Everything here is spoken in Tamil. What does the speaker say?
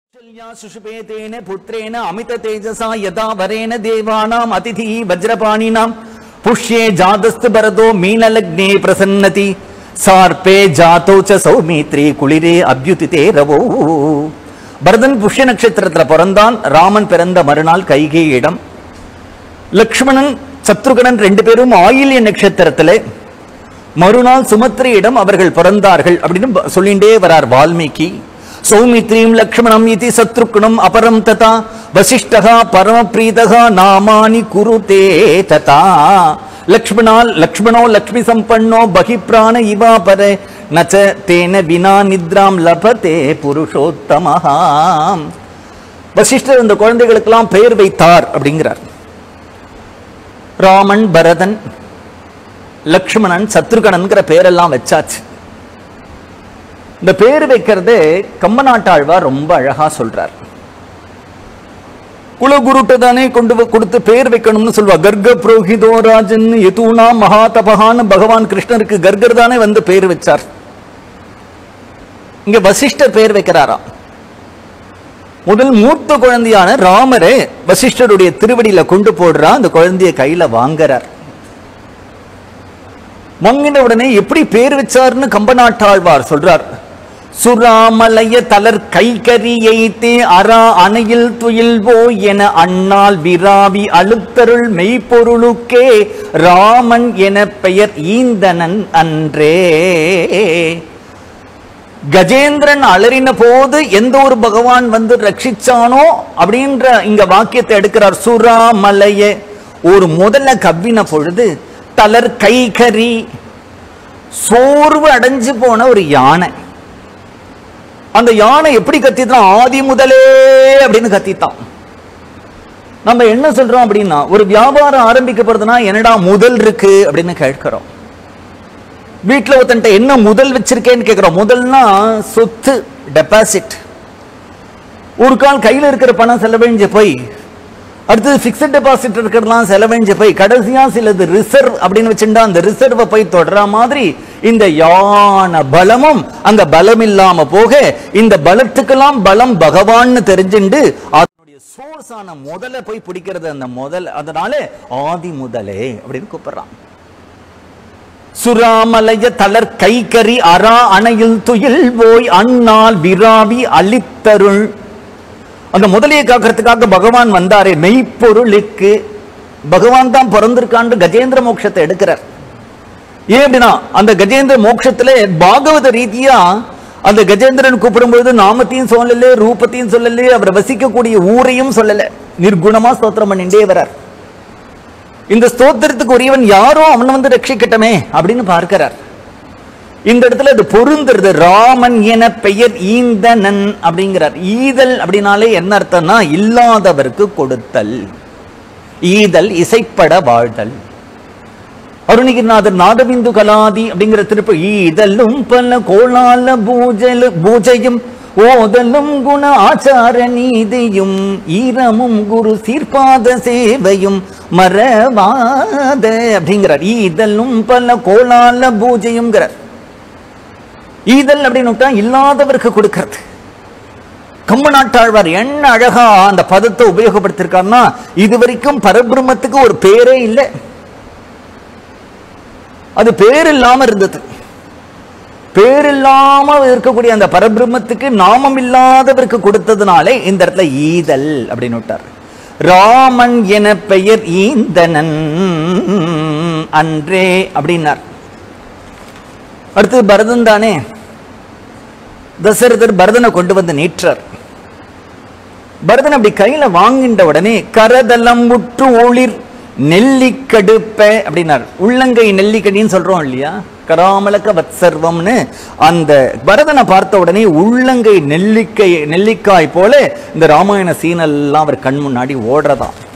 कौशल्या सुषुपेतेन पुत्रेण अमित तेजसा यदा वरेण देवानाम् अतिथिः वज्रपाणिनाम् पुष्ये जातस्तु भरतो मीनलग्ने प्रसन्नति सार्पे जातौ च सौमित्रे குளிரே அபியுதிதே ரவோ பரதன் புஷ்ய நட்சத்திரத்துல பிறந்தான் ராமன் பிறந்த மறுநாள் கைகேயிடம் லக்ஷ்மணன் சத்ருகணன் ரெண்டு பேரும் ஆயில்ய நட்சத்திரத்திலே மறுநாள் சுமத்ரியிடம் அவர்கள் பிறந்தார்கள் அப்படின்னு ப- சொல்லிண்டே வரார் வால்மீகி சௌமித்ரீம் லக்ஷ்மணம் இதி சத்ருக்னம் அபரம் ததா வசிஷ்டகா பரமப்ரீதகா நாமானி குருதே ததா லக்ஷ்மணால் லக்ஷ்மணோ லக்ஷ்மி சம்பன்னோ பகி பிராண இவா பரே நச்ச தேன வினா நித்ராம் லபதே புருஷோத்தமஹாம் வசிஷ்டர் இந்த குழந்தைகளுக்கெல்லாம் பெயர் வைத்தார் அப்படிங்கிறார் ராமன் பரதன் லக்ஷ்மணன் சத்ருகணன்கிற பேரெல்லாம் வச்சாச்சு இந்த பேர் வைக்கிறது கம்மநாட்டாழ்வார் ரொம்ப அழகா சொல்றார் குலகுருட்ட தானே கொண்டு வ- கொடுத்து பேர் வைக்கணும்னு சொல்வா கர்க புரோஹிதோ ராஜன் யதூனா மகாதபகான்னு பகவான் கிருஷ்ணருக்கு கர்கர் தானே வந்து பேர் வச்சார் இங்க வசிஷ்டர் பேர் வைக்கிறாராம் முதல் மூத்த குழந்தையான ராமரை வசிஷ்டருடைய திருவடியில கொண்டு போடுறா அந்த குழந்தைய கையில வாங்குறார் வாங்கின உடனே எப்படி பேர் வச்சார்னு கம்பநாட்டாழ்வார் சொல்றார் சுராமலய தளர் கைகரியைத்தே அரா அணையில் துயில்வோ என அண்ணால் விராவி அழுத்தருள் மெய்ப்பொருளுக்கே ராமன் என பெயர் ஈந்தனன் அன்றே கஜேந்திரன் அலறின போது எந்த ஒரு பகவான் வந்து ரட்சிச்சானோ அப்படின்ற இங்க வாக்கியத்தை எடுக்கிறார் சுராமலைய ஒரு முதல்ல கவ்வின பொழுது தளர் கைகரி சோர்வு அடைஞ்சு போன ஒரு யானை அந்த யானை எப்படி கத்தித்தான் ஆதி முதலே அப்படின்னு கத்தித்தான் நம்ம என்ன சொல்றோம் அப்படின்னா ஒரு வியாபாரம் ஆரம்பிக்கப்படுதுன்னா என்னடா முதல் இருக்கு அப்படின்னு கேட்கிறோம் வீட்டில் ஒருத்தன்ட்ட என்ன முதல் வச்சிருக்கேன்னு கேட்குறோம் முதல்னா சொத்து டெபாசிட் ஒரு கால் கையில் இருக்கிற பணம் செலவழிஞ்ச போய் அடுத்தது ஃபிக்ஸட் டெபாசிட் இருக்கிறதுலாம் செலவழிஞ்ச போய் கடைசியா சிலது ரிசர்வ் அப்படின்னு வச்சுட்டா அந்த ரிசர்வை போய் தொடர மாதிரி இந்த யான பலமும் அந்த பலம் இல்லாம போக இந்த பலத்துக்கெல்லாம் பலம் பகவான்னு தெரிஞ்சுண்டு அதனுடைய சோர்ஸ் ஆன முதல்ல போய் பிடிக்கிறது அந்த முதல் அதனால ஆதி முதலே அப்படின்னு கூப்பிடுறான் சுராமலய தளர் கைகரி அரா அணையில் துயில் போய் அண்ணால் விராவி அளித்தருள் அந்த முதலையை காக்கிறதுக்காக பகவான் வந்தாரே மெய்ப்பொருளுக்கு பகவான் தான் பிறந்திருக்கான்னு கஜேந்திர மோட்சத்தை எடுக்கிறார் ஏன் அப்படின்னா அந்த கஜேந்திர மோட்சத்துல பாகவத ரீதியா அந்த கஜேந்திரன் கூப்பிடும்பொழுது நாமத்தையும் சொல்லல ரூபத்தையும் சொல்லல அவர் வசிக்கக்கூடிய ஊரையும் சொல்லல நிர்குணமா ஸ்தோத்திரம் பண்ணிட்டே வரார் இந்த ஸ்தோத்திரத்துக்கு உரியவன் யாரோ அவன் வந்து ரட்சிக்கட்டமே அப்படின்னு பார்க்கிறார் இந்த இடத்துல அது பொருந்துறது ராமன் என பெயர் ஈந்தனன் அப்படிங்கிறார் ஈதல் அப்படின்னாலே என்ன அர்த்தம்னா இல்லாதவருக்கு கொடுத்தல் ஈதல் இசைப்பட வாழ்தல் அருணகிரிநாதர் நாதபிந்து கலாதி அப்படிங்கிற திருப்ப ஈதலும் பல கோலால பூஜல் பூஜையும் ஓதலும் குண ஆச்சார நீதியும் ஈரமும் குரு சீர்பாத சேவையும் மறவாத அப்படிங்கிறார் ஈதலும் பல கோலால பூஜையும்ங்கிறார் ஈதல் அப்படின்னு விட்டா இல்லாதவருக்கு கொடுக்கிறது கம்ம நாட்டாழ்வார் என்ன அழகா அந்த பதத்தை உபயோகப்படுத்திருக்காருன்னா இது வரைக்கும் பரபிரம்மத்துக்கு ஒரு பேரே இல்லை அது பேர் இல்லாம இருந்தது பேர் இல்லாம இருக்கக்கூடிய அந்த பரபிரம்மத்துக்கு நாமம் இல்லாதவருக்கு கொடுத்ததுனாலே இந்த இடத்துல ஈதல் அப்படின்னு விட்டார் ராமன் என பெயர் ஈந்தனன் அன்றே அப்படின்னார் அடுத்து பரதன் தானே தசரதர் பரதனை கொண்டு வந்து நீற்றார் பரதன் அப்படி கையில வாங்கின்ற உடனே கரதலம் முற்று ஒளிர் நெல்லிக்கடுப்ப அப்படின்னார் உள்ளங்கை நெல்லிக்கடின்னு சொல்றோம் இல்லையா கராமலக்க வத்சர்வம்னு அந்த பரதனை பார்த்த உடனே உள்ளங்கை நெல்லிக்கை நெல்லிக்காய் போல இந்த ராமாயண சீனெல்லாம் அவர் கண் முன்னாடி ஓடுறதாம்